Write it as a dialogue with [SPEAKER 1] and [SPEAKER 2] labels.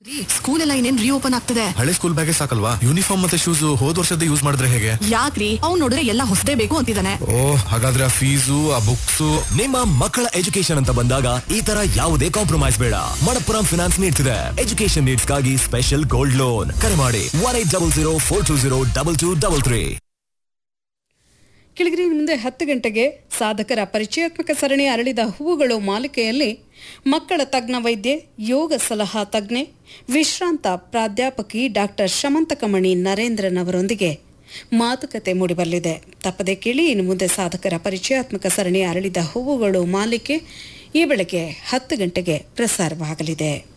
[SPEAKER 1] school ಎಲ್ಲ ಇನ್ನೇನ್ reopen ಆಗ್ತದೆ
[SPEAKER 2] ಹಳೆ ಸ್ಕೂಲ್ ಬ್ಯಾಗೆ ಸಾಕಲ್ವಾ ಯೂನಿಫಾರ್ಮ್ ಮತ್ತೆ ಶೂಸ್ ಹೋದ್ ವರ್ಷದ ಯೂಸ್ ಮಾಡಿದ್ರೆ ಹೇಗೆ
[SPEAKER 1] ಯಾಕ್ರಿ ಅವ್ನ್ ನೋಡಿದ್ರೆ ಎಲ್ಲ ಹೊಸದೇ ಬೇಕು ಅಂತಿದ್ದಾನೆ
[SPEAKER 2] ಓ ಹಾಗಾದ್ರೆ ಆ ಫೀಸು ಆ ಬುಕ್ಸು
[SPEAKER 3] ನಿಮ್ಮ ಮಕ್ಕಳ ಎಜುಕೇಶನ್ ಅಂತ ಬಂದಾಗ ಈ ತರ ಯಾವುದೇ ಕಾಂಪ್ರಮೈಸ್ ಬೇಡ ಮಣಪ್ಪುರಂ ಫಿನಾನ್ಸ್ ನೀಡ್ತಿದೆ ಎಜುಕೇಶನ್ ನೀಡ್ಸ್ಗಾಗಿ ಸ್ಪೆಷಲ್ ಗೋಲ್ಡ್ ಲೋನ್ ಕರೆ ಮಾಡಿ one eight double zero four two zero double two double three
[SPEAKER 4] ಕೆಳಗಿನ ಮುಂದೆ ಹತ್ತು ಗಂಟೆಗೆ ಸಾಧಕರ ಪರಿಚಯಾತ್ಮಕ ಸರಣಿ ಅರಳಿದ ಹೂವುಗಳು ಮಾಲಿಕೆಯಲ್ಲಿ ಮಕ್ಕಳ ತಜ್ಞ ವೈದ್ಯೆ ಯೋಗ ಸಲಹಾ ತಜ್ಞೆ ವಿಶ್ರಾಂತ ಪ್ರಾಧ್ಯಾಪಕಿ ಡಾಕ್ಟರ್ ಶಮಂತಕಮಣಿ ನರೇಂದ್ರನ್ ಅವರೊಂದಿಗೆ ಮಾತುಕತೆ ಮೂಡಿಬರಲಿದೆ ತಪ್ಪದೆ ಕೇಳಿ ಇನ್ನು ಮುಂದೆ ಸಾಧಕರ ಪರಿಚಯಾತ್ಮಕ ಸರಣಿ ಅರಳಿದ ಹೂವುಗಳು ಮಾಲಿಕೆ ಈ ಬೆಳಗ್ಗೆ ಹತ್ತು ಗಂಟೆಗೆ ಪ್ರಸಾರವಾಗಲಿದೆ